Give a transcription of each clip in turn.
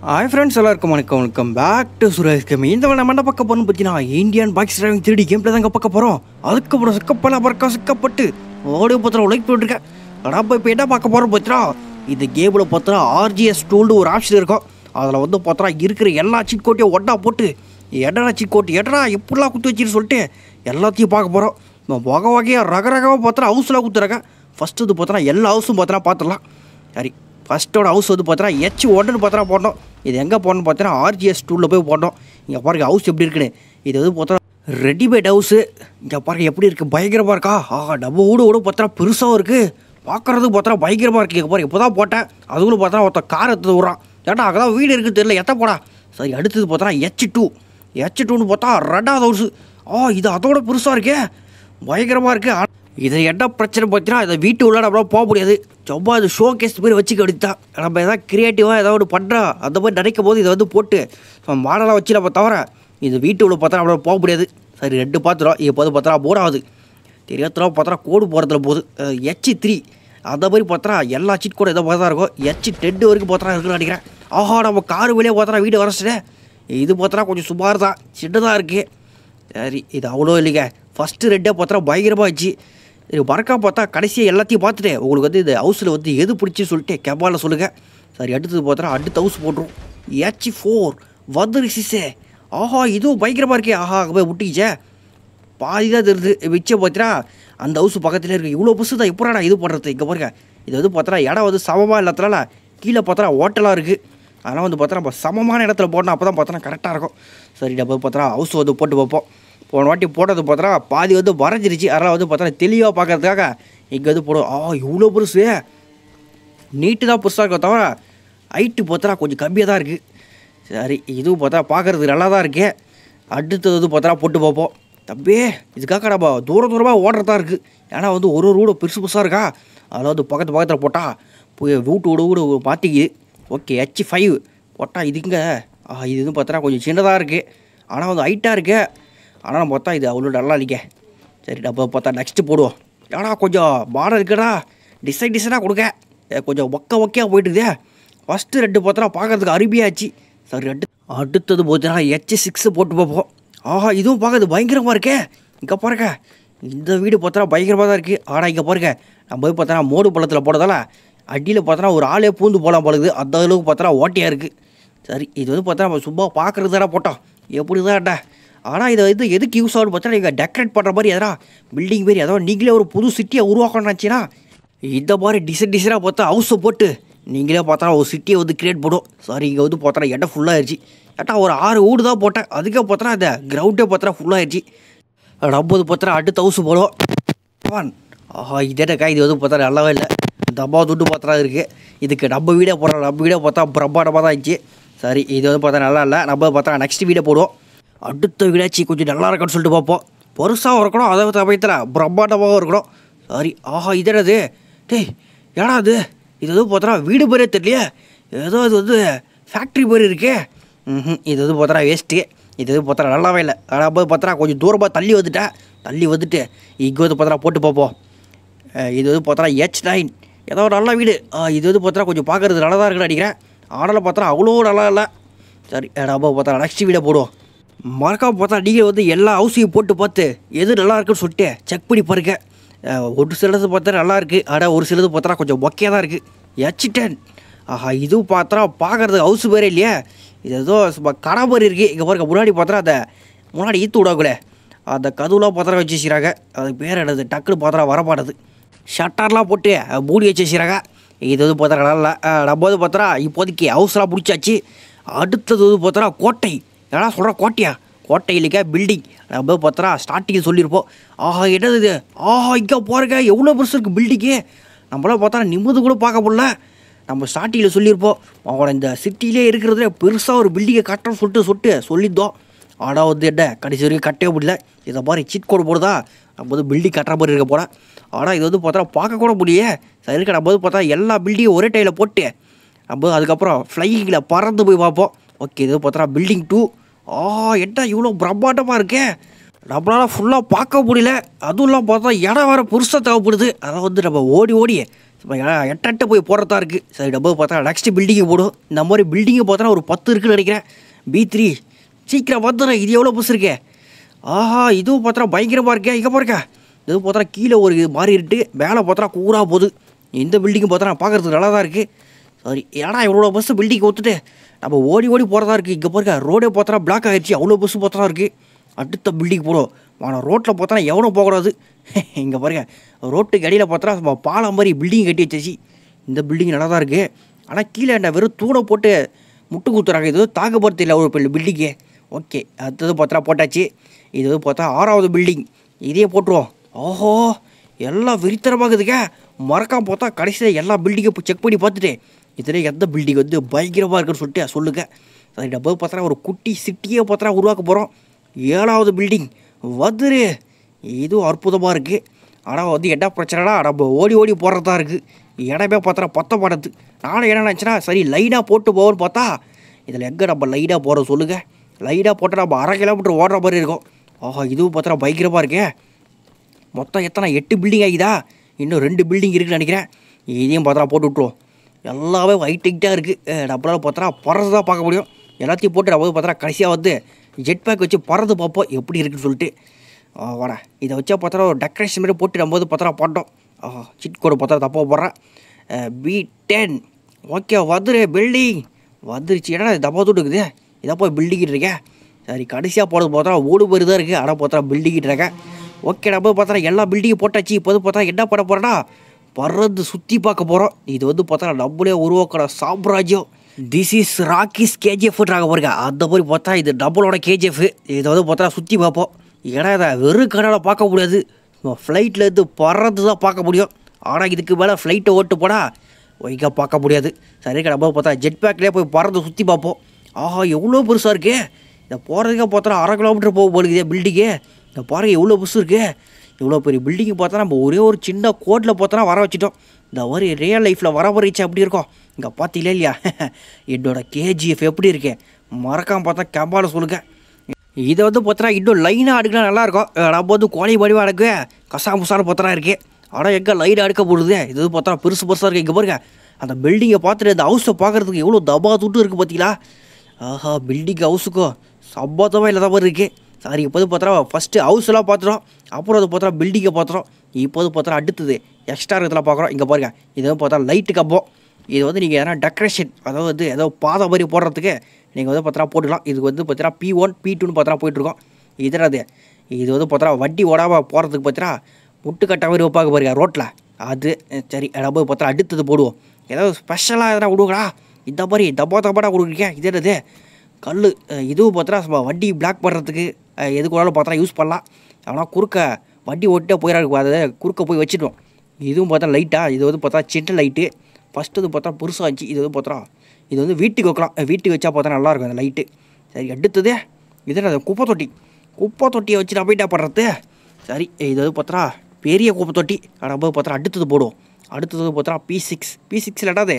Hi friends எல்லாருக்கும் வணக்கம் வணக்கம் பேக் டு சுரேஷ் கம்மி இந்த வேலை மண்ட பக்கம் போகணும் பார்த்தீங்கன்னா இந்தியன் பாக்ஸ் டிரைவிங் திருடி கேம்ல தாங்க பார்க்க போகிறோம் அதுக்கப்புறம் சிக்கப்பல பறக்க சிக்கப்பட்டு ஓடி பத்திரம் உழைப்பு போட்டிருக்கேன் ஆனால் இப்போ இப்போ என்ன பார்க்க போகிறோம் பார்த்தா இந்த கேமில் பார்த்தா ஆர்ஜிஎஸ் டூல்டு ஒரு ஆப்ஷன் இருக்கும் அதில் வந்து பார்த்தா இருக்கிற எல்லா சீட் கோட்டையும் ஒட்டா போட்டு எடடா சீட் கோட்டு எடடா எப்படிலாம் குத்து வச்சிரு சொல்லிட்டு எல்லாத்தையும் பார்க்க போகிறோம் வகை வகையாக ரக ரகமாக பார்த்தா ஹவுஸில் குத்துறாங்க ஃபஸ்ட்டு இது பார்த்தா எல்லா ஹவுஸும் பார்த்தா பார்த்துடலாம் சரி ஃபஸ்ட்டோட ஹவுஸ் வந்து பார்த்தீங்கன்னா எச் ஒன்றுன்னு பார்த்தா போட்டோம் இது எங்கே போடணும் பார்த்தீங்கன்னா ஆர்ஜிஎஸ் டூலில் போய் போட்டோம் இங்கே பாருங்க ஹவுஸ் எப்படி இருக்குன்னு இது வந்து பார்த்தா ரெடிமேட் ஹவுஸு இங்கே பாருங்க எப்படி இருக்குது பயங்கரமாக இருக்கா ஆஹா நம்ம வீடு கூட பார்த்தா பெருசாகவும் இருக்குது பார்க்குறதுக்கு பார்த்தா பயங்கரமாக இருக்குது இங்கே பாருங்க இப்போ தான் போட்டேன் அதுக்குள்ள பார்த்தா ஒருத்தன் கார் எடுத்து விட்றான் ஏட்டா அங்கதான் வீடு இருக்குது தெரியல எத்த போடா சரி அடுத்தது பார்த்தா எச் டூ எச் டூன்னு பார்த்தா ரெண்டாவது ஹவுஸு ஆ இது அதோட பெருசாக இருக்கே பயங்கரமாக இருக்குது இது என்ன பிரச்சனை பார்த்தீங்கன்னா இதை வீட்டு உள்ள நம்மளால போக முடியாது சும்மா இது ஷோ கேஸ் மாதிரி வச்சுக்க வேண்டியதுதான் நம்ம எதாவது க்ரியேட்டிவாக ஏதாவது ஒன்று பண்ணுறோம் அந்த மாதிரி நினைக்கும் போது இதை வந்து போட்டு மாடலாக வச்சு நம்ம தவிர இது வீட்டு உள்ள பார்த்தா நம்மளால போக முடியாது சரி ரெண்டு பாத்திரம் இப்போ வந்து பார்த்தா மூணாவது தெரியாத பார்த்தா கோடு போகிறதுல போகுது எச் த்ரீ அந்த மாதிரி பார்த்தா எல்லா சீட் கூட எதோ மாதிரி தான் இருக்கும் எச் டெட்டு வரைக்கும் பார்த்தா இருக்குன்னு நினைக்கிறேன் ஆஹா நம்ம காரு வெளியே பார்த்தா வீடு வரச்சிட்டே இது பார்த்தா கொஞ்சம் சுமார் தான் சின்னதாக இருக்குது சரி இது அவ்வளோ இல்லைங்க ஃபஸ்ட்டு ரெட்டே பார்த்தா பயங்கரமாக வச்சு இது மறக்காம பார்த்தா கடைசியாக எல்லாத்தையும் பார்த்துட்டு உங்களுக்கு வந்து இந்த ஹவுஸில் வந்து எது பிடிச்சி சொல்லிட்டு கெபாலில் சொல்லுங்கள் சரி அடுத்தது பார்த்தா அடுத்த ஹவுஸ் போட்டுரும் ஏச்சி ஃபோர் வந்து சிசே ஆஹா இதுவும் பயங்கரமாக இருக்கே ஆஹா அங்கே போய் முட்டிக்கிச்சே பாதி தான் தெரியுது மிச்சம் பார்த்தீங்கன்னா அந்த ஹவுஸ் பக்கத்துலேயே இருக்குது இவ்வளோ புதுசு தான் எப்படா இது பண்ணுறது இங்கே பாருங்க இது வந்து பார்த்தா இடம் வந்து சமமாக இல்லாதனால கீழே பார்த்தா ஓட்டலாக இருக்குது அதனால் வந்து பார்த்தா நம்ம சமமான இடத்துல போடணும் அப்போ தான் பார்த்தா கரெக்டாக இருக்கும் சரி நம்ம பார்த்தா ஹவுஸ் வந்து போட்டு பார்ப்போம் போன வாட்டி போட்டது பார்த்தா பாதி வந்து வரைஞ்சிருச்சு அதனால் வந்து பார்த்தா தெளிவாக பார்க்கறதுக்காக இங்கே வந்து போடும் ஆ இவ்வளோ பெருசு நீட்டு தான் பெருசாக இருக்கும் தவிர ஹைட்டு பார்த்தா கொஞ்சம் கம்மியாக தான் இருக்குது சரி இதுவும் பார்த்தா பார்க்குறதுக்கு நல்லா தான் இருக்கு அடுத்தது வந்து பார்த்தா போட்டு பார்ப்போம் தம்பி இதுக்காக நம்ம தூர தூரமாக ஓடுறதா இருக்குது ஏன்னா வந்து ஒரு ஒரு வீடு பெருசு பெருசாக இருக்கா அதில் வந்து பக்கத்து பக்கத்தில் போட்டால் போய் வீட்டு வீடு வீடு மாற்றிக்குது ஓகே ஹெச் ஃபைவ் போட்டால் இதுங்க ஆ இது வந்து பார்த்தா கொஞ்சம் சின்னதாக இருக்குது ஆனால் வந்து ஹைட்டாக இருக்கு ஆனால் பார்த்தா இது அவ்வளோ நல்லா இல்லைங்க சரி நம்ம பார்த்தா நெக்ஸ்ட்டு போடுவோம் ஏடா கொஞ்சம் மாடல் இருக்குடா டிசைன் டிசைனாக கொடுக்க ஏ, கொஞ்சம் ஒக்க ஒக்கையாக போயிட்டுதே ஃபஸ்ட்டு ரெண்டு பார்த்தா பார்க்கறதுக்கு அருமையாச்சு சரி ரெண்டு அடுத்தது பார்த்தீங்கன்னா ஹெச் சிக்ஸு போட்டு பார்ப்போம் ஆஹா இதுவும் பார்க்கறது பயங்கரமாக இருக்கே இங்கே பாருங்க இந்த வீடு பார்த்தா பயங்கரமாக தான் இருக்குது ஆனால் இங்கே பாருங்க நம்ம போய் பார்த்தோன்னா மோடு பள்ளத்தில் போடுறதால அடியில் பார்த்தோன்னா ஒரு ஆளே பூந்து போகலாம் பழகுது அந்த அளவுக்கு பார்த்தோன்னா ஓட்டையாக இருக்குது சரி இது வந்து பார்த்தா நம்ம சும்மா பார்க்குறது தானே போட்டோம் எப்படி தான்டா ஆனால் இதை வந்து எதுக்கு யூஸ் ஆகும்னு பார்த்தா நீங்கள் டெக்கரேட் பண்ணுற மாதிரி எதனா பில்டிங் மாரி அதாவது நீங்களே ஒரு புது சிட்டியை உருவாக்கணும்னுச்சுன்னா இந்த மாதிரி டிசைன் டிசைனாக பார்த்தா ஹவுஸை போட்டு நீங்களே பார்த்தா ஒரு சிட்டியை வந்து கிரியேட் பண்ணும் சாரி இங்கே வந்து பார்த்தா இடம் ஃபுல்லாகிடுச்சு ஏட்டா ஒரு ஆறு வீடு தான் போட்டேன் அதுக்கே பார்த்தா அந்த கிரவுண்டே பார்த்தா ஃபுல்லாகிடுச்சு ஐம்பது பார்த்தா அடுத்த ஹவுஸ் போடும் ஒன் ஆஹா இதேட்டக்கா இது வந்து பார்த்தா நல்லாவே இல்லை இந்த அம்மா துட்டு பார்த்தா இருக்குது இதுக்கு நம்ம வீடே போடுறோம் நம்ம வீடே பார்த்தா பிரம்மாண்டமாக தான் இருந்துச்சு சரி இது வந்து பார்த்தா நல்லா இல்லை நம்ம பார்த்தா நெக்ஸ்ட் வீடே போடுவோம் அடுத்த வீடாச்சு கொஞ்சம் நல்லா இருக்குன்னு சொல்லிட்டு பார்ப்போம் பெருசாகவும் இருக்கணும் அதே சமயத்தில் பிரம்மாண்டமாகவும் இருக்கணும் சரி ஆஹா இது என்னது டேய் ஏடா அது இது வந்து பார்த்தா வீடு மாதிரியே தெரியலையே ஏதோ இது வந்து ஃபேக்ட்ரி மாதிரி இருக்கே ம் இது வந்து பார்த்தா வேஸ்ட்டு இது வந்து பார்த்தா நல்லாவே இல்லை ஆனால் போய் பார்த்தா கொஞ்சம் தூரமாக தள்ளி வந்துட்டேன் தள்ளி வந்துட்டு இங்கே வந்து பார்த்தா போட்டு பார்ப்போம் அஹ் இது வந்து பார்த்தா ஹெச் நைன் ஏதோ ஒரு நல்ல வீடு அஹ் இது வந்து பார்த்தா கொஞ்சம் பார்க்குறது நல்லா தான் இருக்குன்னு நினைக்கிறேன் ஆனாலும் பார்த்தா அவ்வளோ நல்லா இல்லை சரி நம்ம பார்த்தா நெக்ஸ்ட் வீடை போடுவோம் மறக்காம பார்த்தா நீங்கள் வந்து எல்லா ஹவுஸையும் போட்டு பார்த்து எது நல்லா இருக்குன்னு சொல்லிட்டு செக் பண்ணி பாருங்க அஹ் ஒரு சிலது பார்த்தா நல்லா இருக்குது ஆனால் ஒரு சிலது பார்த்தா கொஞ்சம் மொக்கையாக தான் இருக்குது ஹெச் டென் ஆஹா இதுவும் பார்த்தா பார்க்குறது ஹவுஸ் பேரே இல்லையே இது ஏதோ சும்மா கடை மாதிரி இருக்குது இங்கே பாருங்க முன்னாடி பார்த்தா அந்த முன்னாடி ஈத்து விடாக்கூட அந்த கதவுலாம் பத்திரம் வச்சு வச்சுக்கிறாங்க அதுக்கு பேர் என்னது டக்குன்னு பத்திரம் வரமாட்டது ஷட்டர்லாம் போட்டு அஹ், மூடி வச்சு வச்சுக்கிறாங்க இது வந்து பார்த்தா நல்லா இல்லை அஹ், நம்ம வந்து பார்த்தா இப்போதைக்கு ஹவுஸ்லாம் பிடிச்சாச்சு அடுத்தது வந்து பார்த்தா கோட்டை ஏன்னா சொல்கிற கோட்டையா கோட்டை இல்லைங்க பில்டிங் நம்ம பார்த்தா ஸ்டார்டிங்கில் சொல்லியிருப்போம் ஆஹா என்னது இது ஆஹா இங்கே போகிறங்க எவ்வளோ பெருசு இருக்குது பில்டிங்கு நம்மளாம் பார்த்தா நிம்மது கூட பார்க்க முடியல நம்ம ஸ்டார்டிங்கில் சொல்லியிருப்போம் அவனோட இந்த சிட்டிலே இருக்கிறதுல பெருசாக ஒரு பில்டிங்கை கட்டணும்னு சொல்லிட்டு சொல்லிட்டு சொல்லியிருந்தோம் ஆனால் வந்து என்ன கடைசி வரைக்கும் கட்டவே முடியல இதை மாதிரி சீட் கோடு போடுதா நம்ம வந்து பில்டிங் கட்டுற மாதிரி இருக்க போல ஆனால் இது வந்து பார்த்தா பார்க்க கூட முடியே சரி இருக்க நம்ம வந்து பார்த்தா எல்லா பில்டிங்கும் ஒரே டைமில் போட்டு நம்ம அதுக்கப்புறம் ஃப்ளையிங்கில் பறந்து போய் பார்ப்போம் ஓகே இது பார்த்தா பில்டிங் டூ ஆ என்ன இவ்வளோ பிரம்மாண்டமாக இருக்கே நம்மளால் ஃபுல்லாக பார்க்க முடியல அதுவும் இல்லாமல் பார்த்தா இடம் வேறு பெருசாக தேவைப்படுது அதை வந்து நம்ம ஓடி ஓடி இப்போ எட்ட போய் போடுறதா இருக்குது சரி டப்பா பார்த்தா நெக்ஸ்ட் பில்டிங்கை போடும் இந்த மாதிரி பில்டிங்கை பார்த்தா ஒரு பத்து இருக்குன்னு நினைக்கிறேன் பி த்ரீ சீக்கிரம் வந்துடுறேன் இது எவ்வளோ பஸ் இருக்கே ஆஹா இதுவும் பார்த்தா பயங்கரமாக இருக்கே இங்கே பாருங்க இது பார்த்தா கீழே ஒரு இது மாறி இருக்கு மேலே பார்த்தா கூறா போகுது இந்த பில்டிங்கும் பார்த்தா பார்க்குறதுக்கு நல்லா தான் இருக்குது சரி ஏடா இவ்வளோ பஸ்ஸு பில்டிங் ஒத்துட்டு நம்ம ஓடி ஓடி போகிறதா இருக்குது இங்கே பாருங்க ரோடே பார்த்தா பிளாக் ஆகிடுச்சு அவ்வளோ பஸ்ஸு பார்த்தா இருக்குது அடுத்த பில்டிங் போடும் ஆனால் ரோட்டில் பார்த்தா எவனும் போகக்கூடாது இங்கே பாருங்க ரோட்டுக்கு அடியில் பார்த்தா நம்ம பாலம் மாதிரி பில்டிங் கட்டி வச்சிச்சு இந்த பில்டிங் நல்லா தான் இருக்குது ஆனால் கீழே என்ன வெறும் தூணை போட்டு முட்டு குத்துறாங்க இது தாக்கப்படுத்த இல்லை ஒரு பில்டிங்கு ஓகே அடுத்தது பார்த்தா போட்டாச்சு இது வந்து பார்த்தா ஆறாவது பில்டிங் இதையே போட்டுருவோம் ஓஹோ எல்லாம் விரித்தரமாகுதுங்க மறக்காம பார்த்தா கடைசியில் எல்லா பில்டிங்கும் இப்போ செக் பண்ணி பார்த்துட்டு இதில் எந்த பில்டிங் வந்து பயங்கரமாக இருக்குன்னு சொல்லிட்டு சொல்லுங்கள் சரி டப்பா பார்த்தா ஒரு குட்டி சிட்டியே பார்த்தா உருவாக்க போகிறோம் ஏழாவது பில்டிங் வந்துரு இதுவும் அற்புதமாக இருக்குது ஆனால் வந்து என்ன பிரச்சனைனா நம்ம ஓடி ஓடி போடுறதா இருக்குது இடமே பார்த்தா பத்த மாட்டது நானும் என்ன நினச்சேன்னா சரி லைனாக போட்டு போவோன்னு பார்த்தா இதில் எங்கே நம்ம லைனாக போகிறோம் சொல்லுங்கள் லைனாக போட்டு நம்ம அரை கிலோமீட்டர் ஓடுற மாதிரி இருக்கும் ஆஹா இதுவும் பார்த்தா பயங்கரமாக இருக்கே மொத்தம் எத்தனை எட்டு பில்டிங் ஆகிதா இன்னும் ரெண்டு பில்டிங் இருக்குன்னு நினைக்கிறேன் இதையும் பார்த்தா போட்டு விட்ருவோம் எல்லாமே ஒயிட் ஒயிட்டாக இருக்குது நம்மளால பார்த்தா பறந்து தான் பார்க்க முடியும் எல்லாத்தையும் போட்டு நம்ம பார்த்தா கடைசியாக வந்து ஜெட் பேக் வச்சு பறந்து பார்ப்போம் எப்படி இருக்குன்னு சொல்லிட்டு ஆ, வாடா இதை வச்சா பார்த்தா ஒரு டெக்கரேஷன் மாதிரி போட்டு நம்ம வந்து பார்த்தா போட்டோம் சிட் கோடு பார்த்தா தப்பாக போடுறேன் பி டென் ஓகே வந்துரு பில்டிங் வந்துருச்சு ஏன்னா தப்பா தூட்டுக்குது இதை போய் பில்டிங்கிட்டு இருக்கேன் சரி கடைசியாக போகிறது பார்த்தா ஓடு பேர் தான் இருக்குது ஆனால் பார்த்தா பில்டிங்கிட்டு இருக்கேன் ஓகே நம்ம பார்த்தா எல்லா பில்டிங்கும் போட்டாச்சு இப்போ வந்து பார்த்தா என்ன பண்ண போகிறேன்னா பறந்து சுற்றி பார்க்க போகிறோம் இது வந்து பார்த்தா நம்மளே உருவாக்கிற சாம்ராஜ்யம் திஸ் இஸ் ராக்கிஸ் கேஜிஎஃப்ன்றாங்க பாருங்க அந்த மாதிரி பார்த்தா இது நம்மளோட கேஜிஎஃப் இதை வந்து பார்த்தா சுற்றி பார்ப்போம் ஏன்னா இதை வெறும் கண்ணால் பார்க்க முடியாது ஃப்ளைட்டில் இருந்து பறந்து தான் பார்க்க முடியும் ஆனால் இதுக்கு மேலே ஃப்ளைட்டை ஓட்டு போனால் ஒய்க்கா பார்க்க முடியாது சரி நம்ம பார்த்தா ஜெட் பேக்லேயே போய் பறந்து சுற்றி பார்ப்போம் ஆஹா எவ்வளோ பெருசாக இருக்கே இதை போகிறதுக்கே பார்த்தா அரை கிலோமீட்டர் போக போடுது பில்டிங்கு இந்த பாருங்க எவ்வளோ பஸ் இருக்கு இவ்வளோ பெரிய பில்டிங் பார்த்தா நம்ம ஒரே ஒரு சின்ன கோட்டில் பார்த்தோன்னா வர வச்சுட்டோம் இந்த மாதிரி ரியல் லைஃப்பில் வர வரைச்சா எப்படி இருக்கும் இங்கே பார்த்தீங்களா இல்லையா என்னோட கேஜிஎஃப் எப்படி இருக்கேன் மறக்காம பார்த்தா கேம்பால சொல்லுங்க இதை வந்து பார்த்தா இன்னும் லைனாக அடுக்கினா நல்லாயிருக்கும் நம்ம வந்து கோழி வடிவாக அடுக்கு கசா முசான பார்த்தனா இருக்கு ஆனால் எங்கே லைனாக அடுக்க போடுது இது வந்து பார்த்தா பெருசு பெருசாக இருக்குது இங்கே பாருங்க அந்த பில்டிங்கை பார்த்துட்டு இந்த ஹவுஸை பார்க்குறதுக்கு எவ்வளோ தபா துட்டு இருக்குது பார்த்தீங்களா ஆஹா பில்டிங் ஹவுஸுக்கும் சம்பந்தமாக இல்லாத மாதிரி இருக்குது சாரி இப்போ வந்து பார்த்தா ஃபஸ்ட்டு ஹவுஸ்லாம் பார்த்துட்டோம் அப்புறம் அது பார்த்தா பில்டிங்கை பார்த்துட்டோம் இப்போ வந்து பார்த்தா அடுத்தது எக்ஸ்ட்ரா இருக்கிறதுல பார்க்குறோம் இங்கே பாருங்க இது வந்து பார்த்தா லைட்டு கம்பம் இது வந்து நீங்கள் எதனா டெக்கரேஷன் அதாவது வந்து ஏதோ பாதை மாதிரி போடுறதுக்கு நீங்கள் வந்து பார்த்தா போட்டுக்கலாம் இதுக்கு வந்து பார்த்தீங்கன்னா பி ஒன் பி டூன்னு பார்த்தா போயிட்டுருக்கோம் இதில் அது இது வந்து பார்த்தா வண்டி ஓடாமல் போகிறதுக்கு பார்த்தீங்கன்னா முட்டுக்கட்டை மாதிரி வைப்பாங்க பாருங்க ரோட்டில் அது அஹ், சரி நம்ம பார்த்தா அடுத்தது போடுவோம் ஏதாவது ஸ்பெஷலாக எதனா விடுங்களா இந்த மாதிரி தப்பா தப்பாடா கொடுக்குறீங்க இது என்னது கல் இதுவும் பார்த்தா சும்மா வண்டி பிளாக் பண்ணுறதுக்கு அஹ், எதுக்கு வேணாலும் பார்த்தா யூஸ் பண்ணலாம் ஆனால் குறுக்க வண்டி ஓட்டிட்டே போயிடாது அதை குறுக்க போய் வச்சுட்டோம் இதுவும் பார்த்தா லைட்டாக இது வந்து பார்த்தா சின்ன லைட்டு ஃபஸ்ட்டு இது பார்த்தா பெருசாக இருந்துச்சு இது வந்து பார்த்தா இது வந்து வீட்டுக்கு வைக்கலாம் அஹ், வீட்டுக்கு வச்சா பார்த்தா நல்லாயிருக்கும் அந்த லைட்டு சரி அடுத்தது இது என்ன குப்பை தொட்டி குப்பை தொட்டியை வச்சு நான் போயிட்டா பண்ணுறது சரி இது வந்து பார்த்தா பெரிய குப்பை தொட்டி ஆனால் போய் பார்த்தா அடுத்தது போடுவோம் அடுத்தது பார்த்தா பி சிக்ஸ் பி சிக்ஸில் என்னது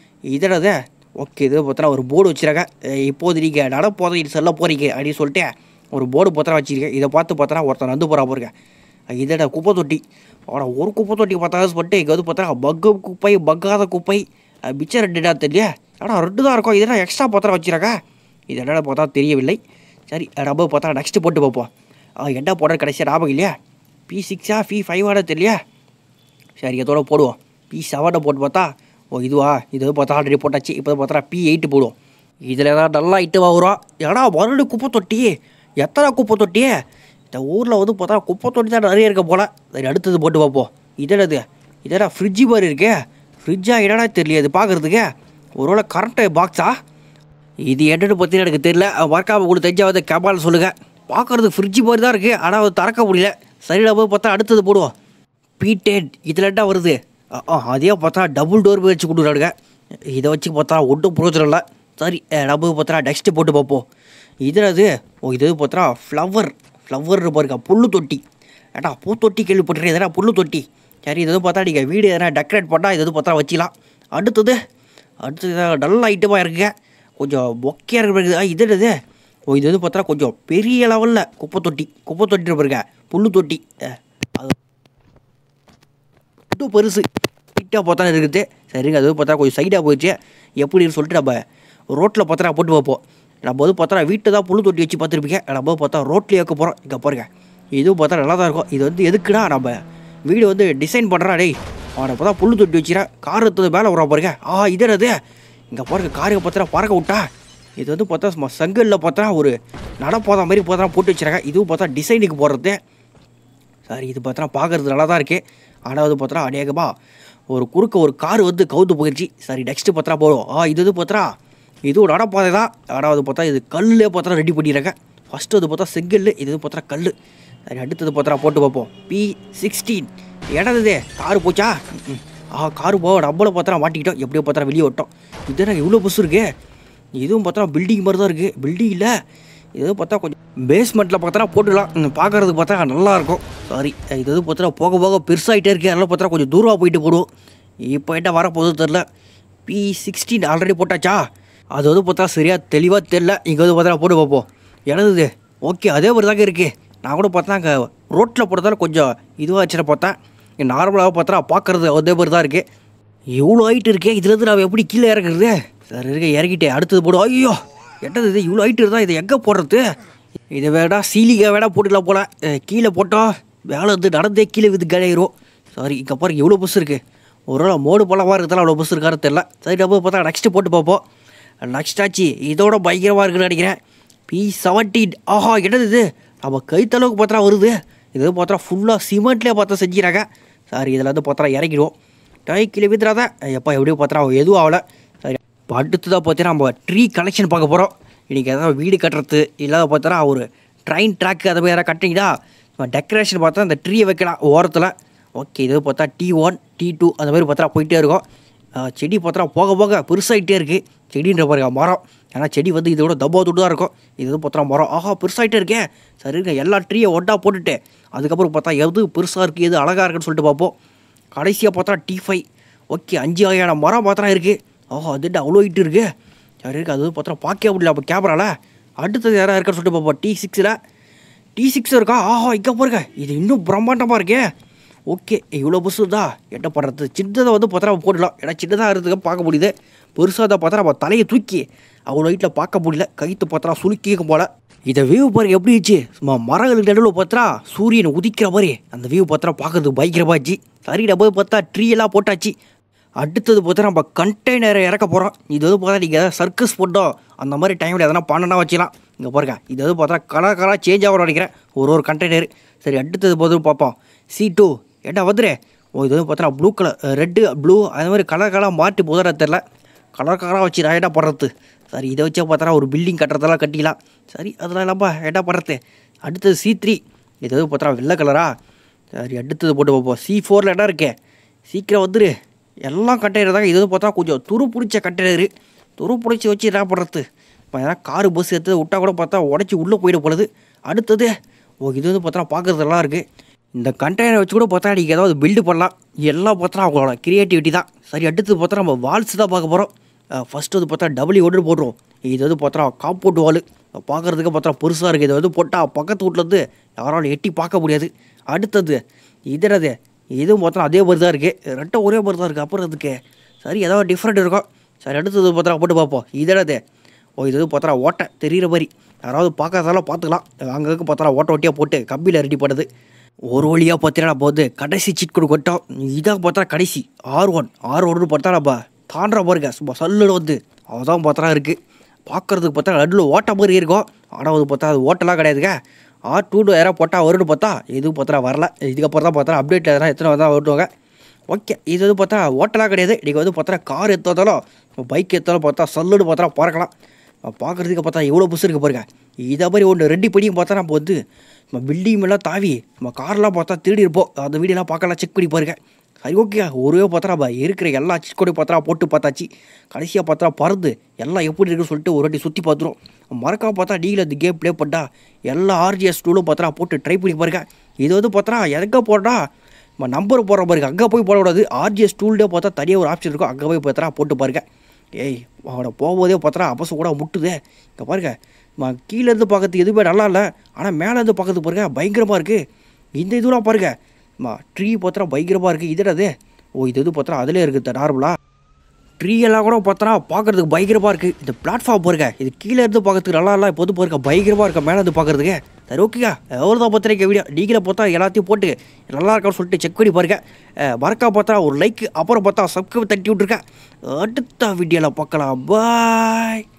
இதனது ஓகே இது பார்த்தா ஒரு போர்டு வச்சுருக்காங்க இப்போது நீங்கள் நடப்போதை இது செல்ல போகிறீங்க அப்படின்னு சொல்லிட்டு ஒரு போர்டு பத்திரம் வச்சிருக்கேன் இதை பார்த்து பார்த்தா ஒருத்தன் வந்து போகிறா பாருங்க இதோட குப்பை தொட்டி ஆனால் ஒரு குப்பை தொட்டி பார்த்தா சொல்லிட்டு இங்கே வந்து பார்த்தா பக்கு குப்பை பக்காத குப்பை அஹ், மிச்சம் ரெண்டு இடம் தெரியல ஆனால் ரெண்டு தான் இருக்கும் இதெல்லாம் எக்ஸ்ட்ரா பத்திரம் வச்சுருக்கா இது என்னடா பார்த்தா தெரியவில்லை சரி நம்ம பார்த்தா நெக்ஸ்ட்டு போட்டு பார்ப்போம் அஹ், என்ன போடுற கடைசியாக ஞாபகம் இல்லையா பி சிக்ஸா பி ஃபைவாட தெரியலையா சரி இதோட போடுவோம் பி செவனை போட்டு பார்த்தா ஓ இதுவா இது வந்து பார்த்தா ஆல்ரெடி போட்டாச்சு இப்போ பார்த்தா பி எயிட்டு போடுவோம் இதில் தான் நல்லா ஐட்டமாக வரும் ஏன்னா மறுபடியும் குப்பை தொட்டி எத்தனை குப்பை தொட்டி இந்த ஊரில் வந்து பார்த்தா குப்பை தொட்டி தான் நிறைய இருக்க போல சரி அடுத்தது போட்டு பார்ப்போம் இதனது இதெல்லாம் ஃப்ரிட்ஜு மாதிரி இருக்கே ஃப்ரிட்ஜா என்னடா தெரியல இது பார்க்குறதுக்கு ஒருவேளை கரண்ட்டு பாக்ஸா இது என்னன்னு பற்றி எனக்கு தெரியல மறக்காம உங்களுக்கு தெரிஞ்சாவது கேபால் சொல்லுங்கள் பார்க்குறதுக்கு ஃப்ரிட்ஜு மாதிரி தான் இருக்குது ஆனால் அது திறக்க முடியல சரி நம்ம பார்த்தா அடுத்தது போடுவோம் பி டென் இதில் என்ன வருது அ, ஆ, அதே பார்த்தா டபுள் டோர் போய் வச்சு கொடுக்குறானுங்க இதை வச்சு பார்த்தா ஒன்றும் பிரயோஜனம் இல்லை சரி அஹ், நம்ம பார்த்தா நெக்ஸ்ட்டு போட்டு பார்ப்போம் இதில் அது ஓ இது பார்த்தா ஃப்ளவர் ஃப்ளவர் பாருங்க புல்லு தொட்டி ஏட்டா பூத்தொட்டி கேள்விப்பட்டிருக்கேன் எதனா புல்லு தொட்டி சரி இது வந்து பார்த்தா நீங்கள் வீடு எதனா டெக்கரேட் பண்ணால் இது வந்து பார்த்தா வச்சிக்கலாம் அடுத்தது அடுத்தது நல்ல ஐட்டமாக இருக்குங்க கொஞ்சம் மொக்கையாக இருக்கிறது இது என்னது ஓ இது வந்து பார்த்தா கொஞ்சம் பெரிய லெவலில் குப்பை தொட்டி குப்பை தொட்டி பாருங்க புல்லு தொட்டி அஹ், அது இன்னும் பெருசு ஹைட்டாக பார்த்தா இருக்குது சரிங்க அது பார்த்தா கொஞ்சம் சைடாக போயிடுச்சு எப்படின்னு சொல்லிட்டு நம்ம ரோட்டில் பார்த்தா போட்டு வைப்போம் நம்ம வந்து பார்த்தா வீட்டை தான் புழு தொட்டி வச்சு பார்த்துருப்பீங்க நம்ம வந்து பார்த்தா ரோட்லேயே வைக்க போகிறோம் இங்கே பாருங்க இதுவும் பார்த்தா நல்லா தான் இருக்கும் இது வந்து எதுக்குன்னா நம்ம வீடு வந்து டிசைன் பண்ணுறா டேய் அவனை பார்த்தா புல்லு தொட்டி வச்சுக்கிறேன் கார் எடுத்தது மேலே வர பாருங்க ஆ இது என்னது இங்கே பாருங்க காருக்கு பார்த்தா பறக்க விட்டா இது வந்து பார்த்தா சும்மா செங்கல்ல பார்த்தா ஒரு நடப்பாதை மாதிரி பார்த்தா போட்டு வச்சுருக்காங்க இதுவும் பார்த்தா டிசைனுக்கு போடுறது சரி இது பார்த்தா பார்க்கறது நல்லா தான் இருக்குது ஆனால் வந்து பார்த்தா அநேகமா ஒரு குறுக்க ஒரு கார் வந்து கவுத்து போயிடுச்சு சரி நெக்ஸ்ட்டு பார்த்தா போடும் ஆ இது வந்து பார்த்தா இது ஒரு நடப்பாதை தான் ஆனால் வந்து பார்த்தா இது கல்லே பார்த்தா ரெடி பண்ணிடுறாங்க ஃபஸ்ட்டு வந்து பார்த்தா செங்கல் இது வந்து பார்த்தா கல் சரி அடுத்தது பார்த்தா போட்டு பார்ப்போம் பி சிக்ஸ்டீன் இடது கார் போச்சா ம். ஆ கார் போக நம்மளும் பார்த்தா மாட்டிக்கிட்டோம் எப்படியோ பார்த்தா வெளியே விட்டோம் இது எனக்கு இவ்வளோ பஸ் இருக்கு இதுவும் பார்த்தா பில்டிங் மாதிரி தான் இருக்குது பில்டிங் இல்லை இது பார்த்தா கொஞ்சம் பேஸ்மெண்ட்டில் பார்த்தா போட்டுக்கலாம் ம், பார்க்கறதுக்கு பார்த்தா நல்லா இருக்கும் சாரி இது வந்து பார்த்தா போக போக பெருசாகிட்டே இருக்கு அதெல்லாம் பார்த்தா கொஞ்சம் தூரமாக போயிட்டு போடுவோம் இப்போ என்ன வரப்போகுது தெரில பி சிக்ஸ்டீன் ஆல்ரெடி போட்டாச்சா அது வந்து பார்த்தா சரியாக தெளிவாக தெரில இங்கே வந்து பார்த்தா போட்டு பார்ப்போம் எனது ஓகே அதே மாதிரி தாங்க இருக்குது நான் கூட பார்த்தா அங்கே ரோட்டில் போட்டதால கொஞ்சம் இதுவாக வச்சுட்டு பார்த்தேன் நார்மலாக பார்த்தா பார்க்கறது அதே மாதிரி தான் இருக்குது இவ்வளோ ஹைட் இருக்கே இதுலேருந்து நான் எப்படி கீழே இறக்குறது சரி இருக்க இறக்கிட்டே அடுத்தது போடும் ஐயோ என்னது இது இவ்வளோ ஹைட் இருந்தால் இதை எங்கே போடுறது இதை வேடா சீலிகை வேடா போட்டுக்கலாம் போல அஹ், கீழே போட்டோம் வேலை வந்து நடந்தே கீழே விது கடையிரும் சாரி இங்கே பாருங்க இவ்வளோ பஸ் இருக்குது ஒரு வேளை மோடு பழமாக இருக்கிறதால அவ்வளோ பஸ் இருக்காரு தெரில சரி நம்ம பார்த்தா நெக்ஸ்ட்டு போட்டு பார்ப்போம் நெக்ஸ்ட் ஆச்சு இதோட பயங்கரமாக இருக்குன்னு நினைக்கிறேன் பி செவன்டீன் ஆஹா என்னது இது நம்ம கைத்தளவுக்கு பார்த்தா வருது இது பார்த்தா ஃபுல்லாக சிமெண்ட்லேயே பார்த்தா செஞ்சுறாங்க சாரி இதில் வந்து பார்த்தா இறங்கிடுவோம் டை கிலோ வித்துறாத எப்போ எப்படியோ பார்த்தா எதுவும் ஆகலை சரி இப்போ அடுத்ததாக பார்த்தீங்கன்னா நம்ம ட்ரீ கலெக்ஷன் பார்க்க போகிறோம் இன்றைக்கி எதாவது வீடு கட்டுறது இல்லாத பார்த்தா ஒரு ட்ரெயின் ட்ராக் அது மாதிரி யாராவது கட்டிங்கன்னா டெக்கரேஷன் பார்த்தா அந்த ட்ரீயை வைக்கலாம் ஓரத்தில் ஓகே இது பார்த்தா டி ஒன் டி டூ அந்த மாதிரி பார்த்தா போயிட்டே இருக்கும் ஆஹ் செடி பார்த்தா போக போக பெருசாகிட்டே இருக்குது செடின்ற பாருங்க மரம் ஏன்னா செடி வந்து இதோட தப்பா துட்டு தான் இருக்கும் இது வந்து பார்த்தா மரம் ஆஹா பெருசாகிட்டே இருக்கே சரி இருங்க எல்லா ட்ரீயை ஒட்டா போட்டுட்டு அதுக்கப்புறம் பார்த்தா எது பெருசாக இருக்குது எது அழகாக இருக்குன்னு சொல்லிட்டு பார்ப்போம் கடைசியாக பார்த்தா டி ஃபைவ் ஓகே அஞ்சு வகையான மரம் பார்த்தா இருக்குது ஓஹோ அதுட்டு அவ்வளோ ஹிட் இருக்கு சரி இருக்கு அது பார்த்தா பார்க்கவே முடியல அப்போ கேமரால அடுத்தது யாராக இருக்கான்னு சொல்லிட்டு பார்ப்போம் டி சிக்ஸில் டி சிக்ஸ் இருக்கா ஆஹா இங்கே பாருங்க இது இன்னும் பிரம்மாண்டமாக இருக்கே ஓகே இவ்வளோ பஸ்ஸு தான் என்ன பண்ணுறது சின்னதை வந்து பார்த்தா நம்ம போடலாம் ஏன்னா சின்னதாக இருக்கிறதுக்கு பார்க்க முடியுது பெருசாக தான் பார்த்தா நம்ம தலையை தூக்கி அவ்வளோ ஹைட்டில் பார்க்க முடியல கைத்து பார்த்தா சுருக்கிக்கும் போல இதை வியூ பாருங்க எப்படி இருந்துச்சு சும்மா மரங்களுக்கு நடுவில் பார்த்தா சூரியன் உதிக்கிற மாதிரி அந்த வியூ பார்த்தா பார்க்கறதுக்கு பயங்கரமாச்சு சரி நம்ம பார்த்தா ட்ரீ எல்லாம் போட்டாச்சு அடுத்தது பார்த்தா நம்ம கண்டெய்னரை இறக்க போகிறோம் இது வந்து பார்த்தா நீங்கள் எதாவது சர்க்கஸ் போட்டோம் அந்த மாதிரி டைமில் எதனா பண்ணனா வச்சுக்கலாம் இங்கே பாருங்க இது வந்து பார்த்தா கலர் கலராக சேஞ்ச் ஆகும் நினைக்கிறேன் ஒரு ஒரு கண்டெய்னர் சரி அடுத்தது போதும் பார்ப்போம் சி டூ ஏட்டா வந்துரு ஓ இது வந்து பார்த்தா ப்ளூ கலர் ரெட்டு ப்ளூ அந்த மாதிரி கலர் கலராக மாட்டி போதுற தெரில கலர் கலராக வச்சு நான் என்ன பண்ணுறது சரி இதை வச்சே பார்த்தா ஒரு பில்டிங் கட்டுறதெல்லாம் கட்டிக்கலாம் சரி அதெல்லாம் இல்லாமல் என்ன பண்ணுறது அடுத்தது சி த்ரீ இது வந்து பார்த்தா வெள்ளை கலரா சரி அடுத்தது போட்டு பார்ப்போம் சி ஃபோரில் இடம் இருக்கே சீக்கிரம் வந்துரு எல்லாம் கண்டெய்னர் தாங்க இது வந்து பார்த்தா கொஞ்சம் துரு பிடிச்ச கண்டெய்னரு துரு பிடிச்சி வச்சு என்ன பண்ணுறது இப்போ எதனா காரு பஸ் எடுத்து விட்டா கூட பார்த்தா உடச்சி உள்ளே போயிட போலுது அடுத்தது ஓ இது வந்து பார்த்தா பார்க்குறது நல்லா இருக்குது இந்த கண்டெய்னர் வச்சு கூட பார்த்தா நீங்கள் ஏதாவது பில்டு பண்ணலாம் எல்லாம் பார்த்தா அவங்களோட கிரியேட்டிவிட்டி தான் சரி அடுத்தது பார்த்தா நம்ம வால்ஸ் தான் பார்க்க போகிறோம் ஃபஸ்ட்டு வந்து பார்த்தா டபுள்யூ ஒன்று போட்டுருவோம் இது வந்து பார்த்தா காம்பவுண்ட் வால் பார்க்குறதுக்கு பார்த்தா பெருசாக இருக்குது இது வந்து போட்டால் பக்கத்து வீட்டிலேருந்து யாராலும் எட்டி பார்க்க முடியாது அடுத்தது இது என்னது இதுவும் பார்த்தா அதே மாதிரி தான் இருக்குது ரெண்டும் ஒரே மாதிரி தான் இருக்குது அப்புறம் இதுக்கு சரி ஏதாவது டிஃப்ரெண்ட் இருக்கும் சரி அடுத்தது பார்த்தா போட்டு பார்ப்போம் இது என்னது ஓ இது வந்து பார்த்தா ஓட்டை தெரிகிற மாதிரி யாராவது பார்க்கறதால பார்த்துக்கலாம் அங்கங்கே பார்த்தா ஓட்ட ஓட்டியாக போட்டு கம்பியில் ரெடி பண்ணுது ஒரு வழியாக பார்த்தீங்கன்னா நம்ம வந்து கடைசி சீட் கூட கொட்டோம் இதான் பார்த்தா கடைசி ஆர் ஒன் ஆர் ஒன்று பார்த்தா நம்ம தாண்டுற பாருங்க சும்மா சல்லுன்னு வந்து அதான் பார்த்தா இருக்குது பார்க்குறதுக்கு பார்த்தா நடுவில் ஓட்ட மாதிரி இருக்கும் ஆனால் அது பார்த்தா அது ஓட்டெல்லாம் கிடையாதுங்க ஆர் டூ யாராவது போட்டால் வரும்னு பார்த்தா எதுவும் பார்த்தா வரல இதுக்கப்புறம் தான் பார்த்தா அப்டேட்டில் எதனா எத்தனை வந்தால் ஓட்டுவாங்க ஓகே இது வந்து பார்த்தா ஓட்டலாம் கிடையாது நீங்கள் வந்து பார்த்தா கார் எடுத்தாலும் பைக் எடுத்தாலும் பார்த்தா சல்லுன்னு பார்த்தா பறக்கலாம் பார்க்குறதுக்கு பார்த்தா எவ்வளோ பஸ் இருக்குது பாருங்க இதை மாதிரி ஒன்று ரெண்டு படியும் பார்த்தா நம்ம வந்து நம்ம பில்டிங் எல்லாம் தாவி நம்ம கார்லாம் பார்த்தா திருடி இருப்போம் அந்த வீடியோலாம் பார்க்கலாம் செக் பண்ணி பாருங்க சரி ஓகே ஒரே பார்த்தா நம்ம இருக்கிற எல்லா செக் கூட பார்த்தா போட்டு பார்த்தாச்சு கடைசியாக பார்த்தா பறந்து எல்லாம் எப்படி இருக்குன்னு சொல்லிட்டு ஒரு வாட்டி சுற்றி பார்த்துரும் மறக்காம பார்த்தா நீங்கள இந்த கேம் ப்ளே பண்ணா எல்லா ஆர்ஜிஎஸ் டூலும் பார்த்தா போட்டு ட்ரை பண்ணி பாருங்க இது வந்து பார்த்தா எங்கே போட்டா நம்ம நம்பர் போடுற பாருங்க அங்கே போய் போடக்கூடாது ஆர்ஜிஎஸ் டூல்டே பார்த்தா தனியாக ஒரு ஆப்ஷன் இருக்கும் அங்கே போய் பார்த்தா போட்டு பாருங்க ஏய் அவனை போகும்போதே பார்த்தா அப்பசம் கூட முட்டுதே இங்கே பாருங்க ம கீழேருந்து பார்க்கறதுக்கு எதுவுமே நல்லா இல்லை ஆனால் மேலேருந்து பார்க்கறதுக்கு பாருங்க பயங்கரமாக இருக்குது இந்த இதெல்லாம் பாருங்க மா ட்ரீ பார்த்தா பயங்கரமாக இருக்குது இது என்னது ஓ இது எது பார்த்தா அதிலே இருக்குது நார்மலா ட்ரீ எல்லாம் கூட பார்த்தோன்னா பார்க்கறதுக்கு பயங்கரமாக இருக்குது இந்த பிளாட்ஃபார்ம் பாருங்க இது கீழே இருந்து பார்க்கறதுக்கு நல்லா இல்லை இப்போது பாருங்க பயங்கரமாக இருக்க மேலே இருந்து பார்க்கறதுக்கு சரி ஓகேக்கா எவ்வளோ தான் பார்த்துருக்க வீடியோ நீங்களே பார்த்தா எல்லாத்தையும் போட்டு நல்லா இருக்கான்னு சொல்லிட்டு செக் பண்ணி பாருங்க அஹ், மறக்காம பார்த்தா ஒரு லைக் அப்புறம் பார்த்தா சப்ஸ்கிரைப் தட்டி விட்ருக்கேன் அடுத்த வீடியோவில் பார்க்கலாம் பாய்